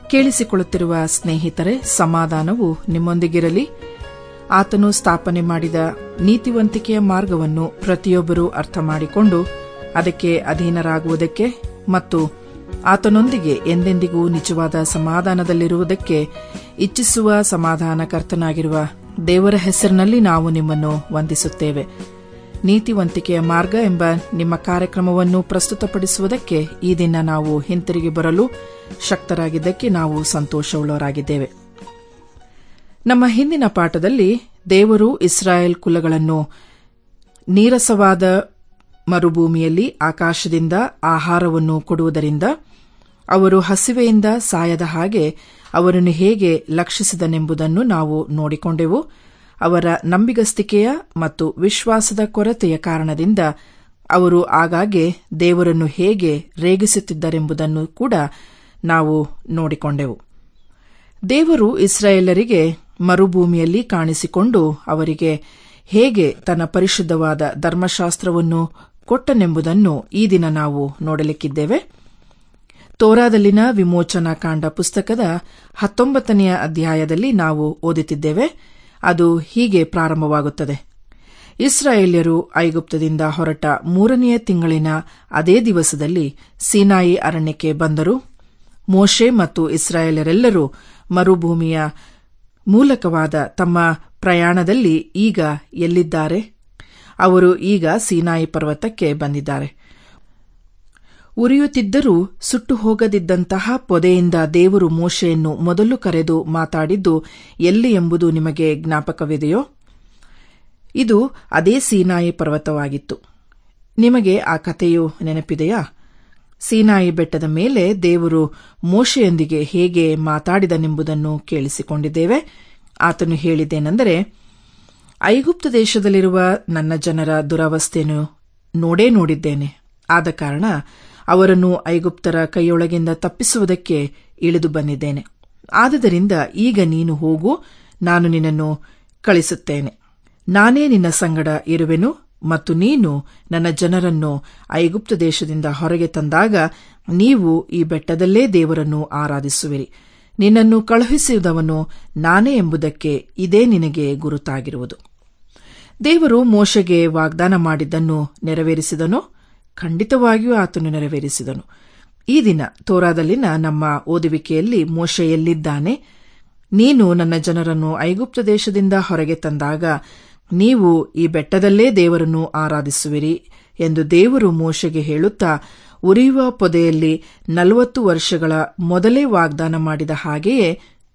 ಕೇಳಿಸಿಕೊಳ್ಳುತ್ತಿರುವ ಸ್ನೇಹಿತರೆ ಸಮಾಧಾನವು ನಿಮ್ಮೊಂದಿಗಿರಲಿ ಆತನು ಸ್ಥಾಪನೆ ಮಾಡಿದ ನೀತಿವಂತಿಕೆಯ ಮಾರ್ಗವನ್ನು ಪ್ರತಿಯೊಬ್ಬರೂ ಅರ್ಥ ಮಾಡಿಕೊಂಡು ಅದಕ್ಕೆ ಅಧೀನರಾಗುವುದಕ್ಕೆ ಮತ್ತು ಆತನೊಂದಿಗೆ ಎಂದೆಂದಿಗೂ ನಿಜವಾದ ಸಮಾಧಾನದಲ್ಲಿರುವುದಕ್ಕೆ ಇಚ್ಛಿಸುವ ಸಮಾಧಾನಕರ್ತನಾಗಿರುವ ದೇವರ ಹೆಸರಿನಲ್ಲಿ ನಾವು ನಿಮ್ಮನ್ನು ವಂದಿಸುತ್ತೇವೆ ನೀತಿವಂತಿಕೆಯ ಮಾರ್ಗ ಎಂಬ ನಿಮ್ಮ ಕಾರ್ಯಕ್ರಮವನ್ನು ಪ್ರಸ್ತುತಪಡಿಸುವುದಕ್ಕೆ ಈ ದಿನ ನಾವು ಹಿಂತಿರುಗಿ ಬರಲು ಶಕ್ತರಾಗಿದ್ದಕ್ಕೆ ನಾವು ಸಂತೋಷವುಳ್ಳವರಾಗಿದ್ದೇವೆ ನಮ್ಮ ಹಿಂದಿನ ಪಾಠದಲ್ಲಿ ದೇವರು ಇಸ್ರಾಯೇಲ್ ಕುಲಗಳನ್ನು ನೀರಸವಾದ ಮರುಭೂಮಿಯಲ್ಲಿ ಆಕಾಶದಿಂದ ಆಹಾರವನ್ನು ಕೊಡುವುದರಿಂದ ಅವರು ಹಸಿವೆಯಿಂದ ಸಾಯದ ಹಾಗೆ ಅವರನ್ನು ಹೇಗೆ ಲಕ್ಷಿಸಿದನೆಂಬುದನ್ನು ನಾವು ನೋಡಿಕೊಂಡೆವು ಅವರ ನಂಬಿಗಸ್ತಿಕೆಯ ಮತ್ತು ವಿಶ್ವಾಸದ ಕೊರತೆಯ ಕಾರಣದಿಂದ ಅವರು ಆಗಾಗ್ಗೆ ದೇವರನ್ನು ಹೇಗೆ ರೇಗಿಸುತ್ತಿದ್ದರೆಂಬುದನ್ನು ಕೂಡ ನಾವು ನೋಡಿಕೊಂಡೆವು ದೇವರು ಇಸ್ರಾಯೇಲರಿಗೆ ಮರುಭೂಮಿಯಲ್ಲಿ ಕಾಣಿಸಿಕೊಂಡು ಅವರಿಗೆ ಹೇಗೆ ತನ್ನ ಪರಿಶುದ್ಧವಾದ ಧರ್ಮಶಾಸ್ತ್ರವನ್ನು ಕೊಟ್ಟನೆಂಬುದನ್ನು ಈ ದಿನ ನಾವು ನೋಡಲಿಕ್ಕಿದ್ದೇವೆ ತೋರಾದಲ್ಲಿನ ವಿಮೋಚನಾ ಕಾಂಡ ಪುಸ್ತಕದ ಹತ್ತೊಂಬತ್ತನೆಯ ಅಧ್ಯಾಯದಲ್ಲಿ ನಾವು ಓದುತ್ತಿದ್ದೇವೆ ಅದು ಹೀಗೆ ಪ್ರಾರಂಭವಾಗುತ್ತದೆ ಇಸ್ರಾಯೇಲ್ಯರು ಐಗುಪ್ತದಿಂದ ಹೊರಟ ಮೂರನೆಯ ತಿಂಗಳಿನ ಅದೇ ದಿವಸದಲ್ಲಿ ಸೀನಾಯಿ ಅರಣ್ಯಕ್ಕೆ ಬಂದರು ಮೋಶೆ ಮತ್ತು ಇಸ್ರಾಯೇಲರೆಲ್ಲರೂ ಮರುಭೂಮಿಯ ಮೂಲಕವಾದ ತಮ್ಮ ಪ್ರಯಾಣದಲ್ಲಿ ಈಗ ಎಲ್ಲಿದ್ದಾರೆ ಅವರು ಈಗ ಸೀನಾಯಿ ಪರ್ವತಕ್ಕೆ ಬಂದಿದ್ದಾರೆ ಉರಿಯುತ್ತಿದ್ದರೂ ಸುಟ್ಟು ಹೋಗದಿದ್ದಂತಹ ಪೊದೆಯಿಂದ ದೇವರು ಮೋಶೆಯನ್ನು ಮೊದಲು ಕರೆದು ಮಾತಾಡಿದ್ದು ಎಲ್ಲಿ ಎಂಬುದು ನಿಮಗೆ ಜ್ಞಾಪಕವಿದೆಯೋ ಇದು ಅದೇ ಸೀನಾಯಿ ಪರ್ವತವಾಗಿತ್ತು ನಿಮಗೆ ಆ ಕಥೆಯು ನೆನಪಿದೆಯಾ ಸೀನಾಯಿ ಬೆಟ್ಟದ ಮೇಲೆ ದೇವರು ಮೋಶೆಯೊಂದಿಗೆ ಹೇಗೆ ಮಾತಾಡಿದನೆಂಬುದನ್ನು ಕೇಳಿಸಿಕೊಂಡಿದ್ದೇವೆ ಆತನು ಹೇಳಿದ್ದೇನೆಂದರೆ ಐಗುಪ್ತ ದೇಶದಲ್ಲಿರುವ ನನ್ನ ಜನರ ದುರವಸ್ಥೆಯನ್ನು ನೋಡೇ ನೋಡಿದ್ದೇನೆ ಆದ ಕಾರಣ ಅವರನ್ನು ಐಗುಪ್ತರ ಕೈಯೊಳಗಿಂದ ತಪ್ಪಿಸುವುದಕ್ಕೆ ಇಳಿದು ಬಂದಿದ್ದೇನೆ ಆದುದರಿಂದ ಈಗ ನೀನು ಹೋಗು ನಾನು ನಿನ್ನನ್ನು ಕಳಿಸುತ್ತೇನೆ ನಾನೇ ನಿನ್ನ ಸಂಗಡ ಇರುವೆನು ಮತ್ತು ನೀನು ನನ್ನ ಜನರನ್ನು ಐಗುಪ್ತ ದೇಶದಿಂದ ಹೊರಗೆ ತಂದಾಗ ನೀವು ಈ ಬೆಟ್ಟದಲ್ಲೇ ದೇವರನ್ನು ಆರಾಧಿಸುವಿರಿ ನಿನ್ನನ್ನು ಕಳುಹಿಸಿದವನು ನಾನೇ ಎಂಬುದಕ್ಕೆ ಇದೇ ನಿನಗೆ ಗುರುತಾಗಿರುವುದು ದೇವರು ಮೋಶೆಗೆ ವಾಗ್ದಾನ ಮಾಡಿದ್ದನ್ನು ನೆರವೇರಿಸಿದನು ಖಂಡಿತವಾಗಿಯೂ ಆತನು ನೆರವೇರಿಸಿದನು ಈ ದಿನ ತೋರಾದಲ್ಲಿನ ನಮ್ಮ ಓದುವಿಕೆಯಲ್ಲಿ ಮೋಶೆ ಎಲ್ಲಿದ್ದಾನೆ ನೀನು ನನ್ನ ಜನರನ್ನು ಐಗುಪ್ತ ದೇಶದಿಂದ ಹೊರಗೆ ತಂದಾಗ ನೀವು ಈ ಬೆಟ್ಟದಲ್ಲೇ ದೇವರನ್ನು ಆರಾಧಿಸುವಿರಿ ಎಂದು ದೇವರು ಮೋಶೆಗೆ ಹೇಳುತ್ತಾ ಉರಿಯುವ ಪೊದೆಯಲ್ಲಿ ನಲವತ್ತು ವರ್ಷಗಳ ಮೊದಲೇ ವಾಗ್ದಾನ ಮಾಡಿದ ಹಾಗೆಯೇ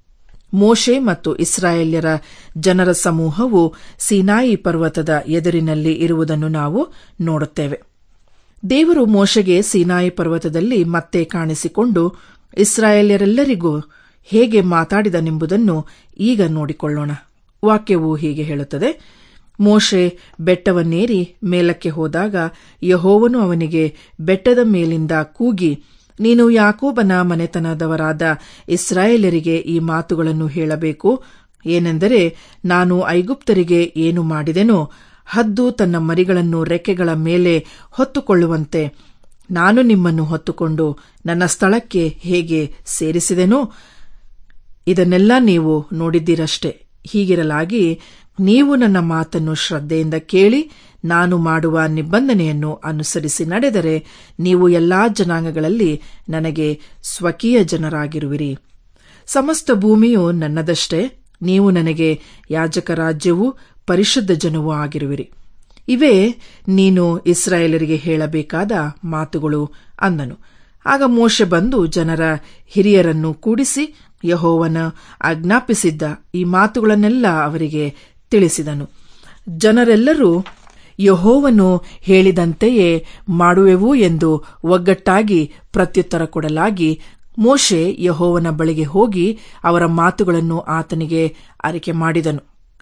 ಮೋಶೆ ಮತ್ತು ಇಸ್ರಾಯೇಲ್ಯರ ಜನರ ಸಮೂಹವು ಸೀನಾಯಿ ಪರ್ವತದ ಎದುರಿನಲ್ಲಿ ಇರುವುದನ್ನು ನಾವು ನೋಡುತ್ತೇವೆ ದೇವರು ಮೋಶೆಗೆ ಸೀನಾಯಿ ಪರ್ವತದಲ್ಲಿ ಮತ್ತೆ ಕಾಣಿಸಿಕೊಂಡು ಇಸ್ರಾಯೇಲ್ಯರೆಲ್ಲರಿಗೂ ಹೇಗೆ ಮಾತಾಡಿದನೆಂಬುದನ್ನು ಈಗ ನೋಡಿಕೊಳ್ಳೋಣ ವಾಕ್ಯವು ಹೀಗೆ ಹೇಳುತ್ತದೆ ಮೋಶೆ ಬೆಟ್ಟವನ್ನೇರಿ ಮೇಲಕ್ಕೆ ಹೋದಾಗ ಯಹೋವನು ಅವನಿಗೆ ಬೆಟ್ಟದ ಮೇಲಿಂದ ಕೂಗಿ ನೀನು ಯಾಕೋಬನ ಮನೆತನದವರಾದ ಇಸ್ರಾಯೇಲರಿಗೆ ಈ ಮಾತುಗಳನ್ನು ಹೇಳಬೇಕು ಏನೆಂದರೆ ನಾನು ಐಗುಪ್ತರಿಗೆ ಏನು ಮಾಡಿದೆನೋ ಹದ್ದು ತನ್ನ ಮರಿಗಳನ್ನು ರೆಕ್ಕೆಗಳ ಮೇಲೆ ಹೊತ್ತುಕೊಳ್ಳುವಂತೆ ನಾನು ನಿಮ್ಮನ್ನು ಹೊತ್ತುಕೊಂಡು ನನ್ನ ಸ್ಥಳಕ್ಕೆ ಹೇಗೆ ಸೇರಿಸಿದೆನೋ ಇದನ್ನೆಲ್ಲ ನೀವು ನೋಡಿದ್ದೀರಷ್ಟೇ ಹೀಗಿರಲಾಗಿ ನೀವು ನನ್ನ ಮಾತನ್ನು ಶ್ರದ್ಧೆಯಿಂದ ಕೇಳಿ ನಾನು ಮಾಡುವ ನಿಬಂಧನೆಯನ್ನು ಅನುಸರಿಸಿ ನಡೆದರೆ ನೀವು ಎಲ್ಲಾ ಜನಾಂಗಗಳಲ್ಲಿ ನನಗೆ ಸ್ವಕೀಯ ಜನರಾಗಿರುವಿರಿ ಸಮಸ್ತ ಭೂಮಿಯು ನನ್ನದಷ್ಟೇ ನೀವು ನನಗೆ ಯಾಜಕ ರಾಜ್ಯವೂ ಪರಿಶುದ್ಧ ಜನವೂ ಆಗಿರುವಿರಿ ಇವೇ ನೀನು ಇಸ್ರಾಯೇಲರಿಗೆ ಹೇಳಬೇಕಾದ ಮಾತುಗಳು ಅಂದನು ಆಗ ಮೋಶೆ ಬಂದು ಜನರ ಹಿರಿಯರನ್ನು ಕೂಡಿಸಿ ಯಹೋವನ ಆಜ್ಞಾಪಿಸಿದ್ದ ಈ ಮಾತುಗಳನ್ನೆಲ್ಲ ಅವರಿಗೆ ತಿಳಿಸಿದನು ಜನರೆಲ್ಲರೂ ಯಹೋವನು ಹೇಳಿದಂತೆಯೇ ಮಾಡುವೆವು ಎಂದು ಒಗ್ಗಟ್ಟಾಗಿ ಪ್ರತ್ಯುತ್ತರ ಕೊಡಲಾಗಿ ಮೋಶೆ ಯಹೋವನ ಬಳಿಗೆ ಹೋಗಿ ಅವರ ಮಾತುಗಳನ್ನು ಆತನಿಗೆ ಅರಿಕೆ ಮಾಡಿದನು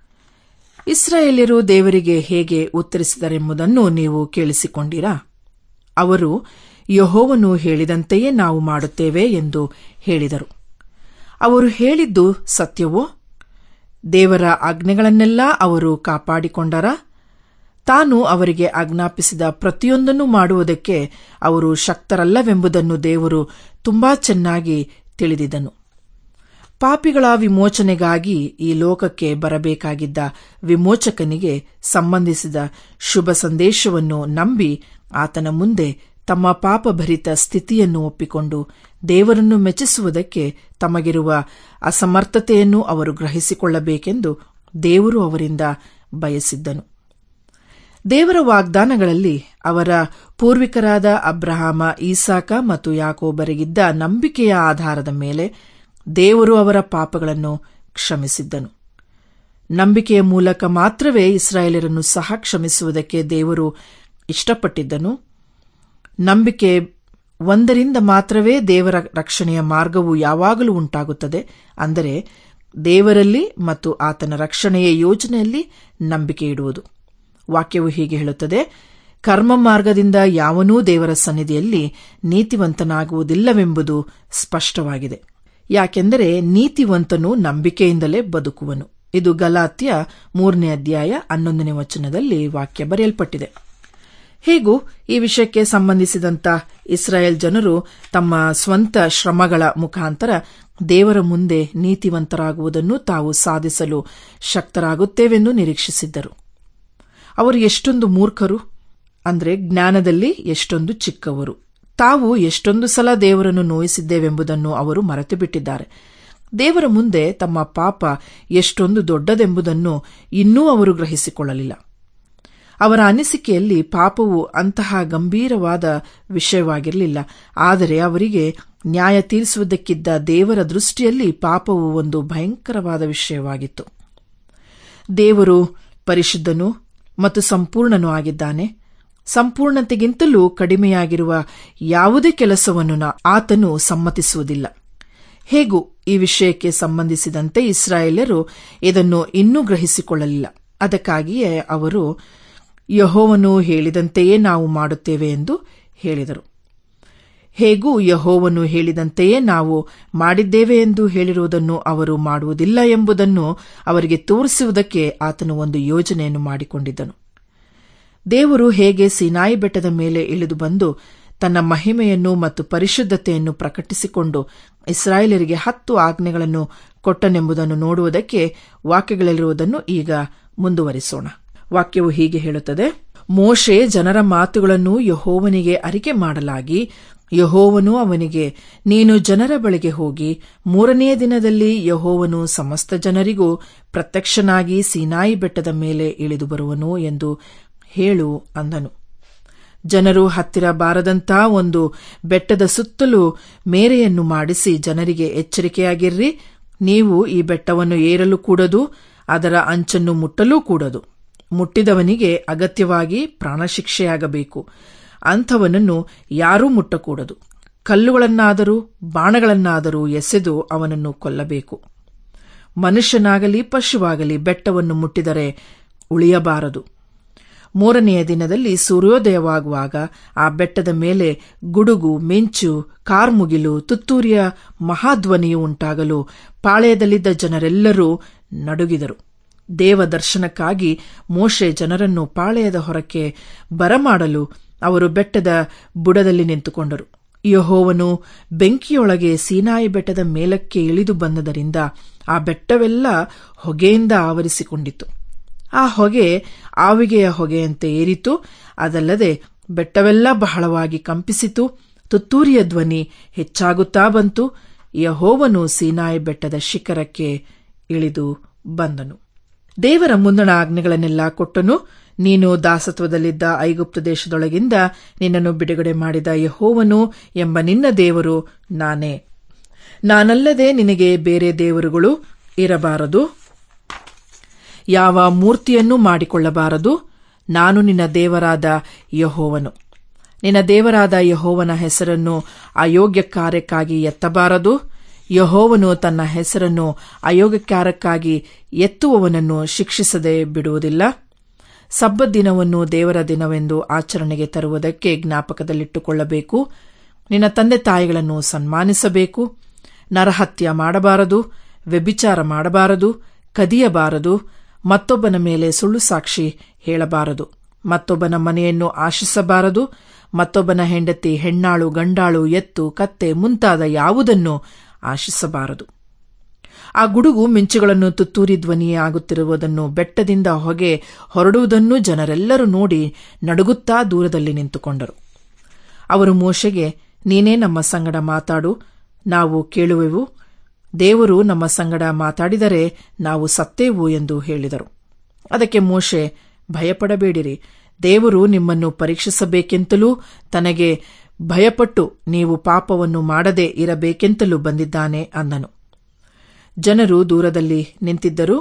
ಇಸ್ರಾಯೇಲ್ಯರು ದೇವರಿಗೆ ಹೇಗೆ ಉತ್ತರಿಸಿದರೆಂಬುದನ್ನು ನೀವು ಕೇಳಿಸಿಕೊಂಡಿರಾ ಅವರು ಯಹೋವನು ಹೇಳಿದಂತೆಯೇ ನಾವು ಮಾಡುತ್ತೇವೆ ಎಂದು ಹೇಳಿದರು ಅವರು ಹೇಳಿದ್ದು ಸತ್ಯವೋ ದೇವರ ಆಜ್ಞೆಗಳನ್ನೆಲ್ಲ ಅವರು ಕಾಪಾಡಿಕೊಂಡರ ತಾನು ಅವರಿಗೆ ಆಜ್ಞಾಪಿಸಿದ ಪ್ರತಿಯೊಂದನ್ನು ಮಾಡುವುದಕ್ಕೆ ಅವರು ಶಕ್ತರಲ್ಲವೆಂಬುದನ್ನು ದೇವರು ತುಂಬಾ ಚೆನ್ನಾಗಿ ತಿಳಿದಿದ್ದನು ಪಾಪಿಗಳ ವಿಮೋಚನೆಗಾಗಿ ಈ ಲೋಕಕ್ಕೆ ಬರಬೇಕಾಗಿದ್ದ ವಿಮೋಚಕನಿಗೆ ಸಂಬಂಧಿಸಿದ ಶುಭ ಸಂದೇಶವನ್ನು ನಂಬಿ ಆತನ ಮುಂದೆ ತಮ್ಮ ಪಾಪಭರಿತ ಸ್ಥಿತಿಯನ್ನು ಒಪ್ಪಿಕೊಂಡು ದೇವರನ್ನು ಮೆಚ್ಚಿಸುವುದಕ್ಕೆ ತಮಗಿರುವ ಅಸಮರ್ಥತೆಯನ್ನು ಅವರು ಗ್ರಹಿಸಿಕೊಳ್ಳಬೇಕೆಂದು ದೇವರು ಅವರಿಂದ ಬಯಸಿದ್ದನು ದೇವರ ವಾಗ್ದಾನಗಳಲ್ಲಿ ಅವರ ಪೂರ್ವಿಕರಾದ ಅಬ್ರಹಾಮ ಈಸಾಕ ಮತ್ತು ಯಾಕೋಬರಿಗಿದ್ದ ನಂಬಿಕೆಯ ಆಧಾರದ ಮೇಲೆ ದೇವರು ಅವರ ಪಾಪಗಳನ್ನು ಕ್ಷಮಿಸಿದ್ದನು ನಂಬಿಕೆಯ ಮೂಲಕ ಮಾತ್ರವೇ ಇಸ್ರಾಯೇಲರನ್ನು ಸಹ ಕ್ಷಮಿಸುವುದಕ್ಕೆ ದೇವರು ಇಷ್ಟಪಟ್ಟಿದ್ದನು ನಂಬಿಕೆ ಒಂದರಿಂದ ಮಾತ್ರವೇ ದೇವರ ರಕ್ಷಣೆಯ ಮಾರ್ಗವು ಯಾವಾಗಲೂ ಉಂಟಾಗುತ್ತದೆ ಅಂದರೆ ದೇವರಲ್ಲಿ ಮತ್ತು ಆತನ ರಕ್ಷಣೆಯ ಯೋಜನೆಯಲ್ಲಿ ನಂಬಿಕೆ ಇಡುವುದು ವಾಕ್ಯವು ಹೀಗೆ ಹೇಳುತ್ತದೆ ಕರ್ಮ ಮಾರ್ಗದಿಂದ ಯಾವನೂ ದೇವರ ಸನ್ನಿಧಿಯಲ್ಲಿ ನೀತಿವಂತನಾಗುವುದಿಲ್ಲವೆಂಬುದು ಸ್ಪಷ್ಟವಾಗಿದೆ ಯಾಕೆಂದರೆ ನೀತಿವಂತನು ನಂಬಿಕೆಯಿಂದಲೇ ಬದುಕುವನು ಇದು ಗಲಾತ್ಯ ಮೂರನೇ ಅಧ್ಯಾಯ ಹನ್ನೊಂದನೇ ವಚನದಲ್ಲಿ ವಾಕ್ಯ ಬರೆಯಲ್ಪಟ್ಟಿದೆ ಹೇಗೂ ಈ ವಿಷಯಕ್ಕೆ ಸಂಬಂಧಿಸಿದಂತ ಇಸ್ರಾಯೇಲ್ ಜನರು ತಮ್ಮ ಸ್ವಂತ ಶ್ರಮಗಳ ಮುಖಾಂತರ ದೇವರ ಮುಂದೆ ನೀತಿವಂತರಾಗುವುದನ್ನು ತಾವು ಸಾಧಿಸಲು ಶಕ್ತರಾಗುತ್ತೇವೆಂದು ನಿರೀಕ್ಷಿಸಿದ್ದರು ಅವರು ಎಷ್ಟೊಂದು ಮೂರ್ಖರು ಅಂದ್ರೆ ಜ್ಞಾನದಲ್ಲಿ ಎಷ್ಟೊಂದು ಚಿಕ್ಕವರು ತಾವು ಎಷ್ಟೊಂದು ಸಲ ದೇವರನ್ನು ನೋಯಿಸಿದ್ದೇವೆಂಬುದನ್ನು ಅವರು ಮರೆತು ಬಿಟ್ಟಿದ್ದಾರೆ ದೇವರ ಮುಂದೆ ತಮ್ಮ ಪಾಪ ಎಷ್ಟೊಂದು ದೊಡ್ಡದೆಂಬುದನ್ನು ಇನ್ನೂ ಅವರು ಗ್ರಹಿಸಿಕೊಳ್ಳಲಿಲ್ಲ ಅವರ ಅನಿಸಿಕೆಯಲ್ಲಿ ಪಾಪವು ಅಂತಹ ಗಂಭೀರವಾದ ವಿಷಯವಾಗಿರಲಿಲ್ಲ ಆದರೆ ಅವರಿಗೆ ನ್ಯಾಯ ತೀರಿಸುವುದಕ್ಕಿದ್ದ ದೇವರ ದೃಷ್ಟಿಯಲ್ಲಿ ಪಾಪವು ಒಂದು ಭಯಂಕರವಾದ ವಿಷಯವಾಗಿತ್ತು ದೇವರು ಪರಿಶುದ್ಧನು ಮತ್ತು ಸಂಪೂರ್ಣನೂ ಆಗಿದ್ದಾನೆ ಸಂಪೂರ್ಣತೆಗಿಂತಲೂ ಕಡಿಮೆಯಾಗಿರುವ ಯಾವುದೇ ಕೆಲಸವನ್ನು ಆತನು ಸಮ್ಮತಿಸುವುದಿಲ್ಲ ಹೇಗೂ ಈ ವಿಷಯಕ್ಕೆ ಸಂಬಂಧಿಸಿದಂತೆ ಇಸ್ರಾಯೇಲರು ಇದನ್ನು ಇನ್ನೂ ಗ್ರಹಿಸಿಕೊಳ್ಳಲಿಲ್ಲ ಅದಕ್ಕಾಗಿಯೇ ಅವರು ಯಹೋವನು ಹೇಳಿದಂತೆಯೇ ನಾವು ಮಾಡುತ್ತೇವೆ ಎಂದು ಹೇಳಿದರು ಹೇಗೂ ಯಹೋವನು ಹೇಳಿದಂತೆಯೇ ನಾವು ಮಾಡಿದ್ದೇವೆ ಎಂದು ಹೇಳಿರುವುದನ್ನು ಅವರು ಮಾಡುವುದಿಲ್ಲ ಎಂಬುದನ್ನು ಅವರಿಗೆ ತೋರಿಸುವುದಕ್ಕೆ ಆತನು ಒಂದು ಯೋಜನೆಯನ್ನು ಮಾಡಿಕೊಂಡಿದ್ದನು ದೇವರು ಹೇಗೆ ಸಿನಾಯಿ ಬೆಟ್ಟದ ಮೇಲೆ ಇಳಿದು ಬಂದು ತನ್ನ ಮಹಿಮೆಯನ್ನು ಮತ್ತು ಪರಿಶುದ್ಧತೆಯನ್ನು ಪ್ರಕಟಿಸಿಕೊಂಡು ಇಸ್ರಾಯೇಲರಿಗೆ ಹತ್ತು ಆಜ್ಞೆಗಳನ್ನು ಕೊಟ್ಟನೆಂಬುದನ್ನು ನೋಡುವುದಕ್ಕೆ ವಾಕ್ಯಗಳಲ್ಲಿರುವುದನ್ನು ಈಗ ಮುಂದುವರಿಸೋಣ ವಾಕ್ಯವು ಹೀಗೆ ಹೇಳುತ್ತದೆ ಮೋಶೆ ಜನರ ಮಾತುಗಳನ್ನು ಯಹೋವನಿಗೆ ಅರಿಕೆ ಮಾಡಲಾಗಿ ಯಹೋವನು ಅವನಿಗೆ ನೀನು ಜನರ ಬಳಿಗೆ ಹೋಗಿ ಮೂರನೆಯ ದಿನದಲ್ಲಿ ಯಹೋವನು ಸಮಸ್ತ ಜನರಿಗೂ ಪ್ರತ್ಯಕ್ಷನಾಗಿ ಸೀನಾಯಿ ಬೆಟ್ಟದ ಮೇಲೆ ಇಳಿದು ಬರುವನು ಎಂದು ಹೇಳು ಅಂದನು ಜನರು ಹತ್ತಿರ ಬಾರದಂತ ಒಂದು ಬೆಟ್ಟದ ಸುತ್ತಲೂ ಮೇರೆಯನ್ನು ಮಾಡಿಸಿ ಜನರಿಗೆ ಎಚ್ಚರಿಕೆಯಾಗಿರ್ರಿ ನೀವು ಈ ಬೆಟ್ಟವನ್ನು ಏರಲು ಕೂಡದು ಅದರ ಅಂಚನ್ನು ಮುಟ್ಟಲೂ ಕೂಡದು ಮುಟ್ಟಿದವನಿಗೆ ಅಗತ್ಯವಾಗಿ ಪ್ರಾಣಶಿಕ್ಷೆಯಾಗಬೇಕು ಅಂಥವನನ್ನು ಯಾರೂ ಮುಟ್ಟಕೂಡದು ಕಲ್ಲುಗಳನ್ನಾದರೂ ಬಾಣಗಳನ್ನಾದರೂ ಎಸೆದು ಅವನನ್ನು ಕೊಲ್ಲಬೇಕು ಮನುಷ್ಯನಾಗಲಿ ಪಶುವಾಗಲಿ ಬೆಟ್ಟವನ್ನು ಮುಟ್ಟಿದರೆ ಉಳಿಯಬಾರದು ಮೂರನೆಯ ದಿನದಲ್ಲಿ ಸೂರ್ಯೋದಯವಾಗುವಾಗ ಆ ಬೆಟ್ಟದ ಮೇಲೆ ಗುಡುಗು ಮಿಂಚು ಕಾರ್ಮುಗಿಲು ತುತ್ತೂರಿಯ ಮಹಾಧ್ವನಿಯು ಉಂಟಾಗಲು ಪಾಳೆಯದಲ್ಲಿದ್ದ ಜನರೆಲ್ಲರೂ ನಡುಗಿದರು ದೇವ ದರ್ಶನಕ್ಕಾಗಿ ಮೋಶೆ ಜನರನ್ನು ಪಾಳೆಯದ ಹೊರಕ್ಕೆ ಬರಮಾಡಲು ಅವರು ಬೆಟ್ಟದ ಬುಡದಲ್ಲಿ ನಿಂತುಕೊಂಡರು ಯಹೋವನು ಬೆಂಕಿಯೊಳಗೆ ಸೀನಾಯಿ ಬೆಟ್ಟದ ಮೇಲಕ್ಕೆ ಇಳಿದು ಬಂದದರಿಂದ ಆ ಬೆಟ್ಟವೆಲ್ಲ ಹೊಗೆಯಿಂದ ಆವರಿಸಿಕೊಂಡಿತು ಆ ಹೊಗೆ ಆವಿಗೆಯ ಹೊಗೆಯಂತೆ ಏರಿತು ಅದಲ್ಲದೆ ಬೆಟ್ಟವೆಲ್ಲ ಬಹಳವಾಗಿ ಕಂಪಿಸಿತು ತುತ್ತೂರಿಯ ಧ್ವನಿ ಹೆಚ್ಚಾಗುತ್ತಾ ಬಂತು ಯಹೋವನು ಸೀನಾಯಿ ಬೆಟ್ಟದ ಶಿಖರಕ್ಕೆ ಇಳಿದು ಬಂದನು ದೇವರ ಮುಂದಣ ಆಜ್ಞೆಗಳನ್ನೆಲ್ಲ ಕೊಟ್ಟನು ನೀನು ದಾಸತ್ವದಲ್ಲಿದ್ದ ಐಗುಪ್ತ ದೇಶದೊಳಗಿಂದ ನಿನ್ನನ್ನು ಬಿಡುಗಡೆ ಮಾಡಿದ ಯಹೋವನು ಎಂಬ ನಿನ್ನ ದೇವರು ನಾನೇ ನಾನಲ್ಲದೆ ನಿನಗೆ ಬೇರೆ ದೇವರುಗಳು ಇರಬಾರದು ಯಾವ ಮೂರ್ತಿಯನ್ನೂ ಮಾಡಿಕೊಳ್ಳಬಾರದು ನಾನು ನಿನ್ನ ದೇವರಾದ ಯಹೋವನು ನಿನ್ನ ದೇವರಾದ ಯಹೋವನ ಹೆಸರನ್ನು ಅಯೋಗ್ಯ ಕಾರ್ಯಕ್ಕಾಗಿ ಎತ್ತಬಾರದು ಯಹೋವನು ತನ್ನ ಹೆಸರನ್ನು ಅಯೋಗ್ಯಕಾರಕ್ಕಾಗಿ ಎತ್ತುವವನನ್ನು ಶಿಕ್ಷಿಸದೆ ಬಿಡುವುದಿಲ್ಲ ಸಬ್ಬತ್ ದಿನವನ್ನು ದೇವರ ದಿನವೆಂದು ಆಚರಣೆಗೆ ತರುವುದಕ್ಕೆ ಜ್ಞಾಪಕದಲ್ಲಿಟ್ಟುಕೊಳ್ಳಬೇಕು ನಿನ್ನ ತಂದೆ ತಾಯಿಗಳನ್ನು ಸನ್ಮಾನಿಸಬೇಕು ನರಹತ್ಯ ಮಾಡಬಾರದು ವ್ಯಭಿಚಾರ ಮಾಡಬಾರದು ಕದಿಯಬಾರದು ಮತ್ತೊಬ್ಬನ ಮೇಲೆ ಸುಳ್ಳು ಸಾಕ್ಷಿ ಹೇಳಬಾರದು ಮತ್ತೊಬ್ಬನ ಮನೆಯನ್ನು ಆಶಿಸಬಾರದು ಮತ್ತೊಬ್ಬನ ಹೆಂಡತಿ ಹೆಣ್ಣಾಳು ಗಂಡಾಳು ಎತ್ತು ಕತ್ತೆ ಮುಂತಾದ ಯಾವುದನ್ನು ಆಶಿಸಬಾರದು ಆ ಗುಡುಗು ಮಿಂಚುಗಳನ್ನು ತುತ್ತೂರಿ ಧ್ವನಿಯೇ ಆಗುತ್ತಿರುವುದನ್ನು ಬೆಟ್ಟದಿಂದ ಹೊಗೆ ಹೊರಡುವುದನ್ನು ಜನರೆಲ್ಲರೂ ನೋಡಿ ನಡುಗುತ್ತಾ ದೂರದಲ್ಲಿ ನಿಂತುಕೊಂಡರು ಅವರು ಮೋಶೆಗೆ ನೀನೇ ನಮ್ಮ ಸಂಗಡ ಮಾತಾಡು ನಾವು ಕೇಳುವೆವು ದೇವರು ನಮ್ಮ ಸಂಗಡ ಮಾತಾಡಿದರೆ ನಾವು ಸತ್ತೇವು ಎಂದು ಹೇಳಿದರು ಅದಕ್ಕೆ ಮೋಶೆ ಭಯಪಡಬೇಡಿರಿ ದೇವರು ನಿಮ್ಮನ್ನು ಪರೀಕ್ಷಿಸಬೇಕೆಂತಲೂ ತನಗೆ ಭಯಪಟ್ಟು ನೀವು ಪಾಪವನ್ನು ಮಾಡದೆ ಇರಬೇಕೆಂತಲೂ ಬಂದಿದ್ದಾನೆ ಅಂದನು ಜನರು ದೂರದಲ್ಲಿ ನಿಂತಿದ್ದರು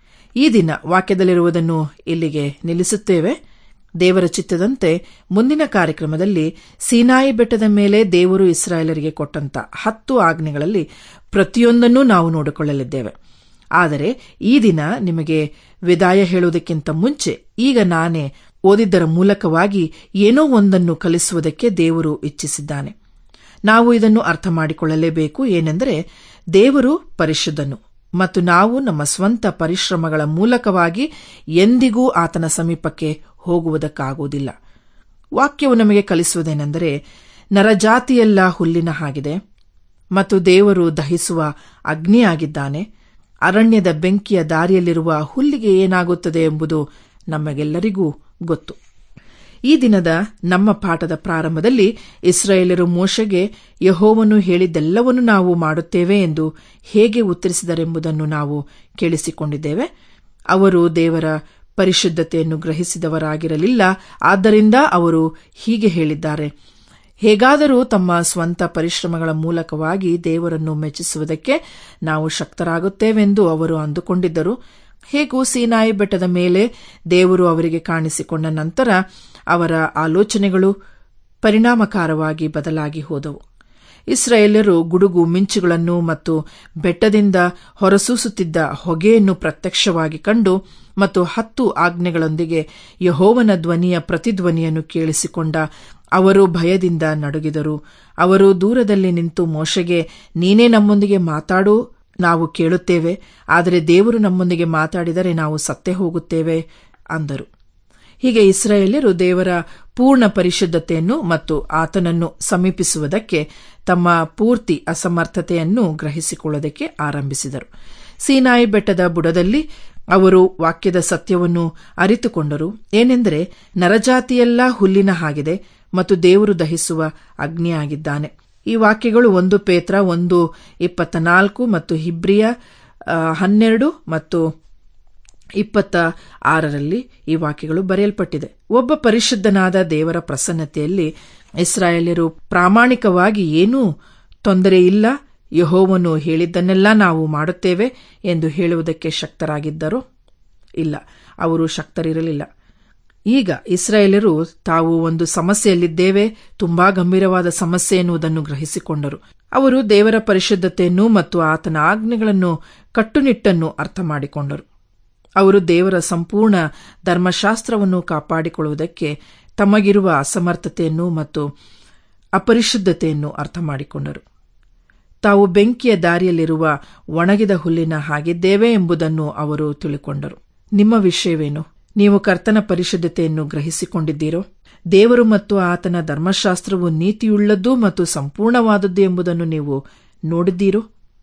ಈ ದಿನ ವಾಕ್ಯದಲ್ಲಿರುವುದನ್ನು ಇಲ್ಲಿಗೆ ನಿಲ್ಲಿಸುತ್ತೇವೆ ದೇವರ ಚಿತ್ತದಂತೆ ಮುಂದಿನ ಕಾರ್ಯಕ್ರಮದಲ್ಲಿ ಸೀನಾಯಿ ಬೆಟ್ಟದ ಮೇಲೆ ದೇವರು ಇಸ್ರಾಯೇಲರಿಗೆ ಕೊಟ್ಟಂತ ಹತ್ತು ಆಜ್ಞೆಗಳಲ್ಲಿ ಪ್ರತಿಯೊಂದನ್ನೂ ನಾವು ನೋಡಿಕೊಳ್ಳಲಿದ್ದೇವೆ ಆದರೆ ಈ ದಿನ ನಿಮಗೆ ವಿದಾಯ ಹೇಳುವುದಕ್ಕಿಂತ ಮುಂಚೆ ಈಗ ನಾನೇ ಓದಿದ್ದರ ಮೂಲಕವಾಗಿ ಏನೋ ಒಂದನ್ನು ಕಲಿಸುವುದಕ್ಕೆ ದೇವರು ಇಚ್ಛಿಸಿದ್ದಾನೆ ನಾವು ಇದನ್ನು ಅರ್ಥ ಮಾಡಿಕೊಳ್ಳಲೇಬೇಕು ಏನೆಂದರೆ ದೇವರು ಪರಿಶುದ್ಧನು ಮತ್ತು ನಾವು ನಮ್ಮ ಸ್ವಂತ ಪರಿಶ್ರಮಗಳ ಮೂಲಕವಾಗಿ ಎಂದಿಗೂ ಆತನ ಸಮೀಪಕ್ಕೆ ಹೋಗುವುದಕ್ಕಾಗುವುದಿಲ್ಲ ವಾಕ್ಯವು ನಮಗೆ ಕಲಿಸುವುದೇನೆಂದರೆ ನರಜಾತಿಯೆಲ್ಲ ಹುಲ್ಲಿನ ಹಾಗಿದೆ ಮತ್ತು ದೇವರು ದಹಿಸುವ ಅಗ್ನಿಯಾಗಿದ್ದಾನೆ ಅರಣ್ಯದ ಬೆಂಕಿಯ ದಾರಿಯಲ್ಲಿರುವ ಹುಲ್ಲಿಗೆ ಏನಾಗುತ್ತದೆ ಎಂಬುದು ನಮಗೆಲ್ಲರಿಗೂ ಗೊತ್ತು ಈ ದಿನದ ನಮ್ಮ ಪಾಠದ ಪ್ರಾರಂಭದಲ್ಲಿ ಇಸ್ರಾಯೇಲರು ಮೋಶೆಗೆ ಯಹೋವನು ಹೇಳಿದ್ದೆಲ್ಲವನ್ನೂ ನಾವು ಮಾಡುತ್ತೇವೆ ಎಂದು ಹೇಗೆ ಉತ್ತರಿಸಿದರೆಂಬುದನ್ನು ನಾವು ಕೇಳಿಸಿಕೊಂಡಿದ್ದೇವೆ ಅವರು ದೇವರ ಪರಿಶುದ್ಧತೆಯನ್ನು ಗ್ರಹಿಸಿದವರಾಗಿರಲಿಲ್ಲ ಆದ್ದರಿಂದ ಅವರು ಹೀಗೆ ಹೇಳಿದ್ದಾರೆ ಹೇಗಾದರೂ ತಮ್ಮ ಸ್ವಂತ ಪರಿಶ್ರಮಗಳ ಮೂಲಕವಾಗಿ ದೇವರನ್ನು ಮೆಚ್ಚಿಸುವುದಕ್ಕೆ ನಾವು ಶಕ್ತರಾಗುತ್ತೇವೆಂದು ಅವರು ಅಂದುಕೊಂಡಿದ್ದರು ಹೇಗೂ ಸೀನಾಯಿ ಬೆಟ್ಟದ ಮೇಲೆ ದೇವರು ಅವರಿಗೆ ಕಾಣಿಸಿಕೊಂಡ ನಂತರ ಅವರ ಆಲೋಚನೆಗಳು ಪರಿಣಾಮಕಾರವಾಗಿ ಬದಲಾಗಿ ಹೋದವು ಇಸ್ರಾಯೇಲರು ಗುಡುಗು ಮಿಂಚುಗಳನ್ನು ಮತ್ತು ಬೆಟ್ಟದಿಂದ ಹೊರಸೂಸುತ್ತಿದ್ದ ಹೊಗೆಯನ್ನು ಪ್ರತ್ಯಕ್ಷವಾಗಿ ಕಂಡು ಮತ್ತು ಹತ್ತು ಆಜ್ಞೆಗಳೊಂದಿಗೆ ಯಹೋವನ ಧ್ವನಿಯ ಪ್ರತಿಧ್ವನಿಯನ್ನು ಕೇಳಿಸಿಕೊಂಡ ಅವರು ಭಯದಿಂದ ನಡುಗಿದರು ಅವರು ದೂರದಲ್ಲಿ ನಿಂತು ಮೋಶೆಗೆ ನೀನೇ ನಮ್ಮೊಂದಿಗೆ ಮಾತಾಡು ನಾವು ಕೇಳುತ್ತೇವೆ ಆದರೆ ದೇವರು ನಮ್ಮೊಂದಿಗೆ ಮಾತಾಡಿದರೆ ನಾವು ಸತ್ತೇ ಹೋಗುತ್ತೇವೆ ಅಂದರು ಹೀಗೆ ಇಸ್ರಾಯೇಲ್ಯರು ದೇವರ ಪೂರ್ಣ ಪರಿಶುದ್ಧತೆಯನ್ನು ಮತ್ತು ಆತನನ್ನು ಸಮೀಪಿಸುವುದಕ್ಕೆ ತಮ್ಮ ಪೂರ್ತಿ ಅಸಮರ್ಥತೆಯನ್ನು ಗ್ರಹಿಸಿಕೊಳ್ಳುವುದಕ್ಕೆ ಆರಂಭಿಸಿದರು ಸೀನಾಯಿ ಬೆಟ್ಟದ ಬುಡದಲ್ಲಿ ಅವರು ವಾಕ್ಯದ ಸತ್ಯವನ್ನು ಅರಿತುಕೊಂಡರು ಏನೆಂದರೆ ನರಜಾತಿಯೆಲ್ಲ ಹುಲ್ಲಿನ ಹಾಗಿದೆ ಮತ್ತು ದೇವರು ದಹಿಸುವ ಅಗ್ನಿಯಾಗಿದ್ದಾನೆ ಈ ವಾಕ್ಯಗಳು ಒಂದು ಪೇತ್ರ ಒಂದು ಇಪ್ಪತ್ತ ನಾಲ್ಕು ಮತ್ತು ಹಿಬ್ರಿಯ ಹನ್ನೆರಡು ಮತ್ತು ಇಪ್ಪತ್ತ ಆರರಲ್ಲಿ ಈ ವಾಕ್ಯಗಳು ಬರೆಯಲ್ಪಟ್ಟಿದೆ ಒಬ್ಬ ಪರಿಶುದ್ಧನಾದ ದೇವರ ಪ್ರಸನ್ನತೆಯಲ್ಲಿ ಇಸ್ರಾಯೇಲ್ಯರು ಪ್ರಾಮಾಣಿಕವಾಗಿ ಏನೂ ತೊಂದರೆ ಇಲ್ಲ ಯಹೋವನು ಹೇಳಿದ್ದನ್ನೆಲ್ಲ ನಾವು ಮಾಡುತ್ತೇವೆ ಎಂದು ಹೇಳುವುದಕ್ಕೆ ಶಕ್ತರಾಗಿದ್ದರೋ ಇಲ್ಲ ಅವರು ಶಕ್ತರಿರಲಿಲ್ಲ ಈಗ ಇಸ್ರಾಯೇಲರು ತಾವು ಒಂದು ಸಮಸ್ಯೆಯಲ್ಲಿದ್ದೇವೆ ತುಂಬಾ ಗಂಭೀರವಾದ ಸಮಸ್ಯೆ ಎನ್ನುವುದನ್ನು ಗ್ರಹಿಸಿಕೊಂಡರು ಅವರು ದೇವರ ಪರಿಶುದ್ಧತೆಯನ್ನು ಮತ್ತು ಆತನ ಆಜ್ಞೆಗಳನ್ನು ಕಟ್ಟುನಿಟ್ಟನ್ನು ಅರ್ಥ ಮಾಡಿಕೊಂಡರು ಅವರು ದೇವರ ಸಂಪೂರ್ಣ ಧರ್ಮಶಾಸ್ತ್ರವನ್ನು ಕಾಪಾಡಿಕೊಳ್ಳುವುದಕ್ಕೆ ತಮಗಿರುವ ಅಸಮರ್ಥತೆಯನ್ನು ಮತ್ತು ಅಪರಿಶುದ್ಧತೆಯನ್ನು ಅರ್ಥ ಮಾಡಿಕೊಂಡರು ತಾವು ಬೆಂಕಿಯ ದಾರಿಯಲ್ಲಿರುವ ಒಣಗಿದ ಹುಲ್ಲಿನ ಹಾಗಿದ್ದೇವೆ ಎಂಬುದನ್ನು ಅವರು ತಿಳಿಕೊಂಡರು ನಿಮ್ಮ ವಿಷಯವೇನು ನೀವು ಕರ್ತನ ಪರಿಶುದ್ಧತೆಯನ್ನು ಗ್ರಹಿಸಿಕೊಂಡಿದ್ದೀರೋ ದೇವರು ಮತ್ತು ಆತನ ಧರ್ಮಶಾಸ್ತ್ರವು ನೀತಿಯುಳ್ಳದ್ದು ಮತ್ತು ಸಂಪೂರ್ಣವಾದದ್ದು ಎಂಬುದನ್ನು ನೀವು ನೋಡಿದ್ದೀರೋ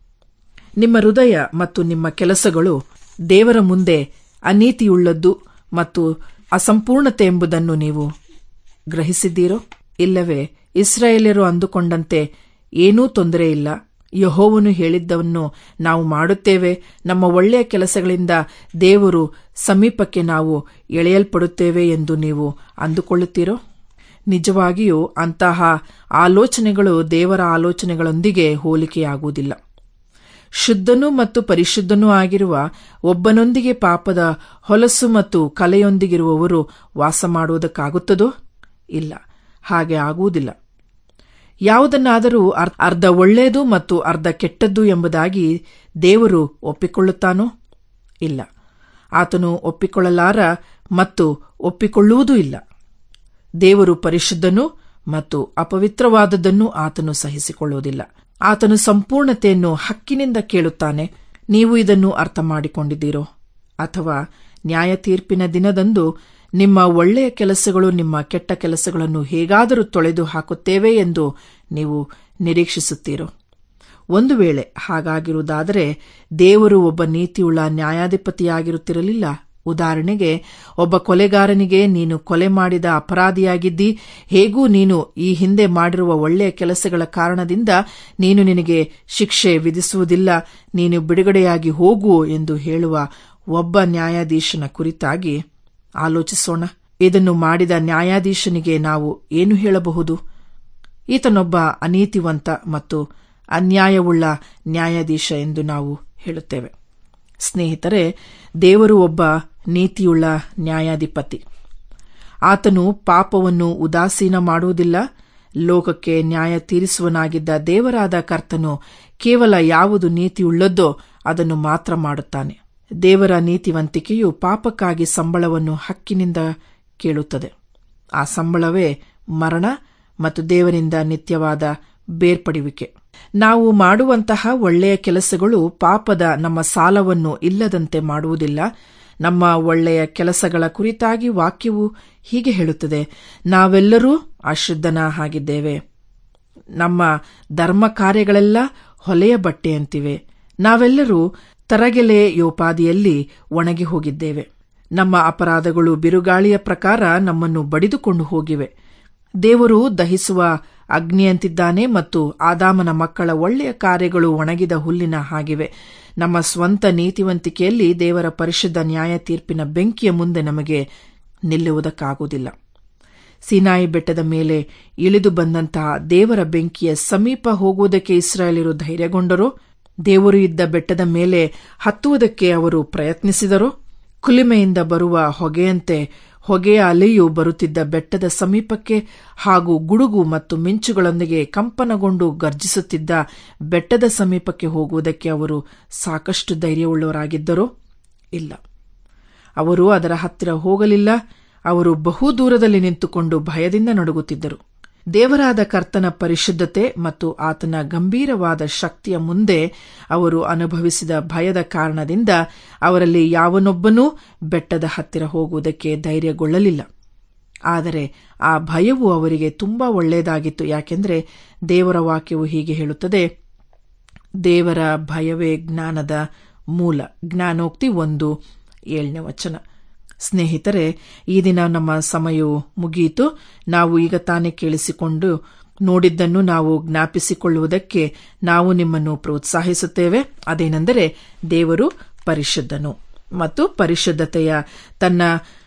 ನಿಮ್ಮ ಹೃದಯ ಮತ್ತು ನಿಮ್ಮ ಕೆಲಸಗಳು ದೇವರ ಮುಂದೆ ಅನೀತಿಯುಳ್ಳದ್ದು ಮತ್ತು ಅಸಂಪೂರ್ಣತೆ ಎಂಬುದನ್ನು ನೀವು ಗ್ರಹಿಸಿದ್ದೀರೋ ಇಲ್ಲವೇ ಇಸ್ರಾಯೇಲ್ಯರು ಅಂದುಕೊಂಡಂತೆ ಏನೂ ತೊಂದರೆ ಇಲ್ಲ ಯಹೋವನು ಹೇಳಿದ್ದವನ್ನು ನಾವು ಮಾಡುತ್ತೇವೆ ನಮ್ಮ ಒಳ್ಳೆಯ ಕೆಲಸಗಳಿಂದ ದೇವರು ಸಮೀಪಕ್ಕೆ ನಾವು ಎಳೆಯಲ್ಪಡುತ್ತೇವೆ ಎಂದು ನೀವು ಅಂದುಕೊಳ್ಳುತ್ತೀರೋ ನಿಜವಾಗಿಯೂ ಅಂತಹ ಆಲೋಚನೆಗಳು ದೇವರ ಆಲೋಚನೆಗಳೊಂದಿಗೆ ಹೋಲಿಕೆಯಾಗುವುದಿಲ್ಲ ಶುದ್ಧನೂ ಮತ್ತು ಪರಿಶುದ್ಧನೂ ಆಗಿರುವ ಒಬ್ಬನೊಂದಿಗೆ ಪಾಪದ ಹೊಲಸು ಮತ್ತು ಕಲೆಯೊಂದಿಗಿರುವವರು ವಾಸ ಮಾಡುವುದಕ್ಕಾಗುತ್ತದೋ ಇಲ್ಲ ಹಾಗೆ ಆಗುವುದಿಲ್ಲ ಯಾವುದನ್ನಾದರೂ ಅರ್ಧ ಒಳ್ಳೆಯದು ಮತ್ತು ಅರ್ಧ ಕೆಟ್ಟದ್ದು ಎಂಬುದಾಗಿ ದೇವರು ಒಪ್ಪಿಕೊಳ್ಳುತ್ತಾನೋ ಇಲ್ಲ ಆತನು ಒಪ್ಪಿಕೊಳ್ಳಲಾರ ಮತ್ತು ಒಪ್ಪಿಕೊಳ್ಳುವುದೂ ಇಲ್ಲ ದೇವರು ಪರಿಶುದ್ಧನು ಮತ್ತು ಅಪವಿತ್ರವಾದದ್ದನ್ನು ಆತನು ಸಹಿಸಿಕೊಳ್ಳುವುದಿಲ್ಲ ಆತನು ಸಂಪೂರ್ಣತೆಯನ್ನು ಹಕ್ಕಿನಿಂದ ಕೇಳುತ್ತಾನೆ ನೀವು ಇದನ್ನು ಅರ್ಥ ಮಾಡಿಕೊಂಡಿದ್ದೀರೋ ಅಥವಾ ನ್ಯಾಯ ತೀರ್ಪಿನ ದಿನದಂದು ನಿಮ್ಮ ಒಳ್ಳೆಯ ಕೆಲಸಗಳು ನಿಮ್ಮ ಕೆಟ್ಟ ಕೆಲಸಗಳನ್ನು ಹೇಗಾದರೂ ತೊಳೆದು ಹಾಕುತ್ತೇವೆ ಎಂದು ನೀವು ನಿರೀಕ್ಷಿಸುತ್ತೀರೋ ಒಂದು ವೇಳೆ ಹಾಗಾಗಿರುವುದಾದರೆ ದೇವರು ಒಬ್ಬ ನೀತಿಯುಳ್ಳ ನ್ಯಾಯಾಧಿಪತಿಯಾಗಿರುತ್ತಿರಲಿಲ್ಲ ಉದಾಹರಣೆಗೆ ಒಬ್ಬ ಕೊಲೆಗಾರನಿಗೆ ನೀನು ಕೊಲೆ ಮಾಡಿದ ಅಪರಾಧಿಯಾಗಿದ್ದಿ ಹೇಗೂ ನೀನು ಈ ಹಿಂದೆ ಮಾಡಿರುವ ಒಳ್ಳೆಯ ಕೆಲಸಗಳ ಕಾರಣದಿಂದ ನೀನು ನಿನಗೆ ಶಿಕ್ಷೆ ವಿಧಿಸುವುದಿಲ್ಲ ನೀನು ಬಿಡುಗಡೆಯಾಗಿ ಹೋಗು ಎಂದು ಹೇಳುವ ಒಬ್ಬ ನ್ಯಾಯಾಧೀಶನ ಕುರಿತಾಗಿ ಆಲೋಚಿಸೋಣ ಇದನ್ನು ಮಾಡಿದ ನ್ಯಾಯಾಧೀಶನಿಗೆ ನಾವು ಏನು ಹೇಳಬಹುದು ಈತನೊಬ್ಬ ಅನೀತಿವಂತ ಮತ್ತು ಅನ್ಯಾಯವುಳ್ಳ ನ್ಯಾಯಾಧೀಶ ಎಂದು ನಾವು ಹೇಳುತ್ತೇವೆ ಸ್ನೇಹಿತರೆ ದೇವರು ಒಬ್ಬ ನೀತಿಯುಳ್ಳ ನ್ಯಾಯಾಧಿಪತಿ ಆತನು ಪಾಪವನ್ನು ಉದಾಸೀನ ಮಾಡುವುದಿಲ್ಲ ಲೋಕಕ್ಕೆ ನ್ಯಾಯ ತೀರಿಸುವನಾಗಿದ್ದ ದೇವರಾದ ಕರ್ತನು ಕೇವಲ ಯಾವುದು ನೀತಿಯುಳ್ಳದ್ದೋ ಅದನ್ನು ಮಾತ್ರ ಮಾಡುತ್ತಾನೆ ದೇವರ ನೀತಿವಂತಿಕೆಯು ಪಾಪಕ್ಕಾಗಿ ಸಂಬಳವನ್ನು ಹಕ್ಕಿನಿಂದ ಕೇಳುತ್ತದೆ ಆ ಸಂಬಳವೇ ಮರಣ ಮತ್ತು ದೇವರಿಂದ ನಿತ್ಯವಾದ ಬೇರ್ಪಡುವಿಕೆ ನಾವು ಮಾಡುವಂತಹ ಒಳ್ಳೆಯ ಕೆಲಸಗಳು ಪಾಪದ ನಮ್ಮ ಸಾಲವನ್ನು ಇಲ್ಲದಂತೆ ಮಾಡುವುದಿಲ್ಲ ನಮ್ಮ ಒಳ್ಳೆಯ ಕೆಲಸಗಳ ಕುರಿತಾಗಿ ವಾಕ್ಯವು ಹೀಗೆ ಹೇಳುತ್ತದೆ ನಾವೆಲ್ಲರೂ ಅಶುದ್ಧನ ಹಾಗಿದ್ದೇವೆ ನಮ್ಮ ಧರ್ಮ ಕಾರ್ಯಗಳೆಲ್ಲ ಹೊಲೆಯ ಬಟ್ಟೆಯಂತಿವೆ ನಾವೆಲ್ಲರೂ ತರಗೆಲೆ ಯೋಪಾದಿಯಲ್ಲಿ ಒಣಗಿ ಹೋಗಿದ್ದೇವೆ ನಮ್ಮ ಅಪರಾಧಗಳು ಬಿರುಗಾಳಿಯ ಪ್ರಕಾರ ನಮ್ಮನ್ನು ಬಡಿದುಕೊಂಡು ಹೋಗಿವೆ ದೇವರು ದಹಿಸುವ ಅಗ್ನಿಯಂತಿದ್ದಾನೆ ಮತ್ತು ಆದಾಮನ ಮಕ್ಕಳ ಒಳ್ಳೆಯ ಕಾರ್ಯಗಳು ಒಣಗಿದ ಹುಲ್ಲಿನ ಹಾಗಿವೆ ನಮ್ಮ ಸ್ವಂತ ನೀತಿವಂತಿಕೆಯಲ್ಲಿ ದೇವರ ಪರಿಶುದ್ಧ ನ್ಯಾಯ ತೀರ್ಪಿನ ಬೆಂಕಿಯ ಮುಂದೆ ನಮಗೆ ನಿಲ್ಲುವುದಕ್ಕಾಗುವುದಿಲ್ಲ ಸಿನಾಯಿ ಬೆಟ್ಟದ ಮೇಲೆ ಇಳಿದು ಬಂದಂತಹ ದೇವರ ಬೆಂಕಿಯ ಸಮೀಪ ಹೋಗುವುದಕ್ಕೆ ಇಸ್ರಾಯೇಲರು ಧೈರ್ಯಗೊಂಡರೋ ದೇವರು ಇದ್ದ ಬೆಟ್ಟದ ಮೇಲೆ ಹತ್ತುವುದಕ್ಕೆ ಅವರು ಪ್ರಯತ್ನಿಸಿದರೋ ಕುಲಿಮೆಯಿಂದ ಬರುವ ಹೊಗೆಯಂತೆ ಹೊಗೆಯ ಅಲೆಯು ಬರುತ್ತಿದ್ದ ಬೆಟ್ಟದ ಸಮೀಪಕ್ಕೆ ಹಾಗೂ ಗುಡುಗು ಮತ್ತು ಮಿಂಚುಗಳೊಂದಿಗೆ ಕಂಪನಗೊಂಡು ಗರ್ಜಿಸುತ್ತಿದ್ದ ಬೆಟ್ಟದ ಸಮೀಪಕ್ಕೆ ಹೋಗುವುದಕ್ಕೆ ಅವರು ಸಾಕಷ್ಟು ಧೈರ್ಯವುಳ್ಳವರಾಗಿದ್ದರೋ ಇಲ್ಲ ಅವರು ಅದರ ಹತ್ತಿರ ಹೋಗಲಿಲ್ಲ ಅವರು ಬಹು ದೂರದಲ್ಲಿ ನಿಂತುಕೊಂಡು ಭಯದಿಂದ ನಡುಗುತ್ತಿದ್ದರು ದೇವರಾದ ಕರ್ತನ ಪರಿಶುದ್ಧತೆ ಮತ್ತು ಆತನ ಗಂಭೀರವಾದ ಶಕ್ತಿಯ ಮುಂದೆ ಅವರು ಅನುಭವಿಸಿದ ಭಯದ ಕಾರಣದಿಂದ ಅವರಲ್ಲಿ ಯಾವನೊಬ್ಬನೂ ಬೆಟ್ಟದ ಹತ್ತಿರ ಹೋಗುವುದಕ್ಕೆ ಧೈರ್ಯಗೊಳ್ಳಲಿಲ್ಲ ಆದರೆ ಆ ಭಯವು ಅವರಿಗೆ ತುಂಬಾ ಒಳ್ಳೆಯದಾಗಿತ್ತು ಯಾಕೆಂದರೆ ದೇವರ ವಾಕ್ಯವು ಹೀಗೆ ಹೇಳುತ್ತದೆ ದೇವರ ಭಯವೇ ಜ್ಞಾನದ ಮೂಲ ಜ್ಞಾನೋಕ್ತಿ ಒಂದು ಏಳನೇ ವಚನ ಸ್ನೇಹಿತರೆ ಈ ದಿನ ನಮ್ಮ ಸಮಯವು ಮುಗಿಯಿತು ನಾವು ಈಗ ತಾನೇ ಕೇಳಿಸಿಕೊಂಡು ನೋಡಿದ್ದನ್ನು ನಾವು ಜ್ಞಾಪಿಸಿಕೊಳ್ಳುವುದಕ್ಕೆ ನಾವು ನಿಮ್ಮನ್ನು ಪ್ರೋತ್ಸಾಹಿಸುತ್ತೇವೆ ಅದೇನೆಂದರೆ ದೇವರು ಪರಿಶುದ್ಧನು ಮತ್ತು ಪರಿಶುದ್ಧತೆಯ ತನ್ನ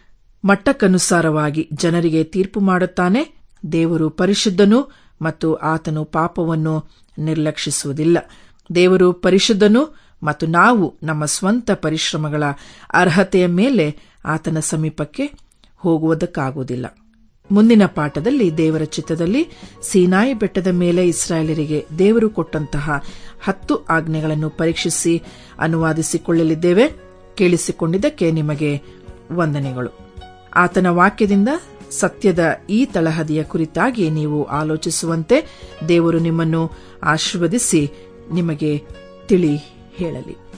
ಮಟ್ಟಕ್ಕನುಸಾರವಾಗಿ ಜನರಿಗೆ ತೀರ್ಪು ಮಾಡುತ್ತಾನೆ ದೇವರು ಪರಿಶುದ್ಧನು ಮತ್ತು ಆತನು ಪಾಪವನ್ನು ನಿರ್ಲಕ್ಷಿಸುವುದಿಲ್ಲ ದೇವರು ಪರಿಶುದ್ಧನು ಮತ್ತು ನಾವು ನಮ್ಮ ಸ್ವಂತ ಪರಿಶ್ರಮಗಳ ಅರ್ಹತೆಯ ಮೇಲೆ ಆತನ ಸಮೀಪಕ್ಕೆ ಹೋಗುವುದಕ್ಕಾಗುವುದಿಲ್ಲ ಮುಂದಿನ ಪಾಠದಲ್ಲಿ ದೇವರ ಚಿತ್ತದಲ್ಲಿ ಸೀನಾಯಿ ಬೆಟ್ಟದ ಮೇಲೆ ಇಸ್ರಾಯೇಲರಿಗೆ ದೇವರು ಕೊಟ್ಟಂತಹ ಹತ್ತು ಆಜ್ಞೆಗಳನ್ನು ಪರೀಕ್ಷಿಸಿ ಅನುವಾದಿಸಿಕೊಳ್ಳಲಿದ್ದೇವೆ ಕೇಳಿಸಿಕೊಂಡಿದ್ದಕ್ಕೆ ನಿಮಗೆ ವಂದನೆಗಳು ಆತನ ವಾಕ್ಯದಿಂದ ಸತ್ಯದ ಈ ತಳಹದಿಯ ಕುರಿತಾಗಿ ನೀವು ಆಲೋಚಿಸುವಂತೆ ದೇವರು ನಿಮ್ಮನ್ನು ಆಶೀರ್ವದಿಸಿ ನಿಮಗೆ ತಿಳಿ ಹೇಳಲಿ